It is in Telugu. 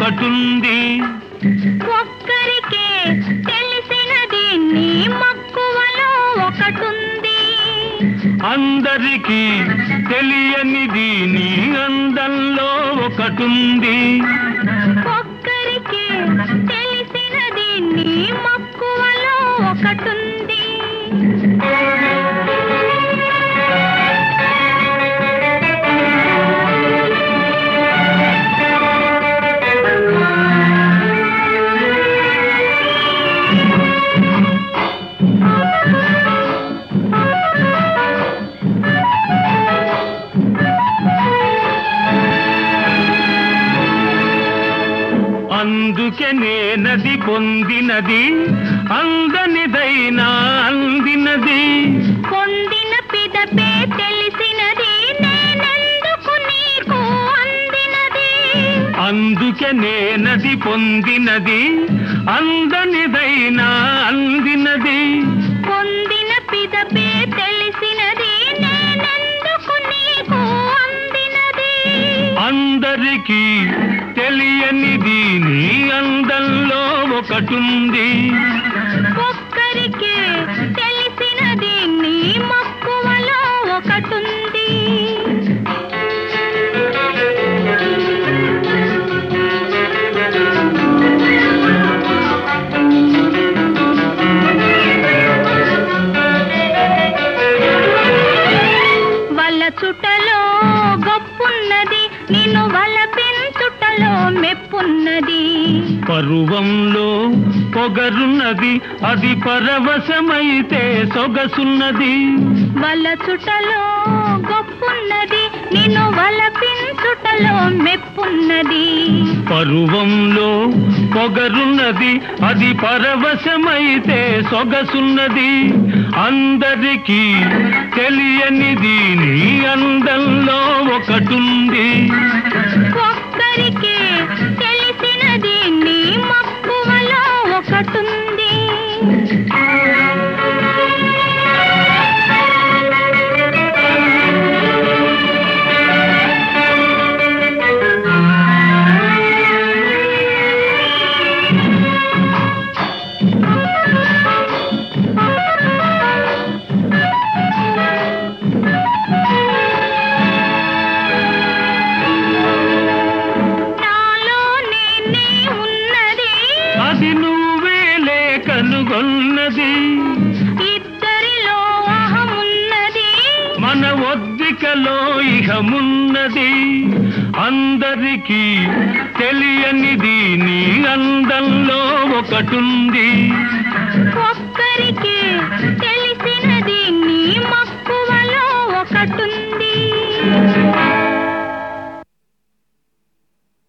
ఒకటుంది ఒక్కరికే తెలిసినది నీ మక్కువలో ఒకటుంది అందరికీ తెలియనిది నీ అందంలో ఒకటుంది ఒక్కరికే తెలిసినది నీ మక్కువలో ఒకటుంది అందుకే నేనది పొందినది అందనిదైనా అందినది పొందిన పిదపే తెలిసినది నేనెందుకు నీకు అందినది అందుకే నేనది పొందినది అందనిదైనా అందినది పొందిన పిదపే తెలిసినది నేనెందుకు నీకు అందినది అందరికీ తెలియనిది నీ అందంలో ఒకటుంది ఒక్కరికే తెలిసినది నీ మక్కువలో ఒకటుంది వల్ల చుట్టలో గొప్పున్నది నిన్ను వల పెంచుటలో మెప్పున్నది పరువంలో పొగరున్నది అది పరవశమైతే సొగసున్నది వల చుట్టలో గొప్పున్నది నిన్ను వల పెంచుటలో మెప్పున్నది పరువంలో పొగరున్నది అది పరవశమైతే సొగసున్నది అందరికీ తెలియనిది నీ అందంలో ఒకటుంది ఒక్కరికే తెలిసినది నీ మక్కువలో ఒకటుంది నాలో నేనే ఉన్నది అది నువ్వేలే కనుగొన్నది ఇద్దరిలో అహమున్నది మన ఒద్దికలో ఇహమున్నది అందరికీ తెలియనిది నీ అందంలో ఒకటుంది ఒక్కరికే తెలిసినది నీ మక్కువలో ఒకటుంది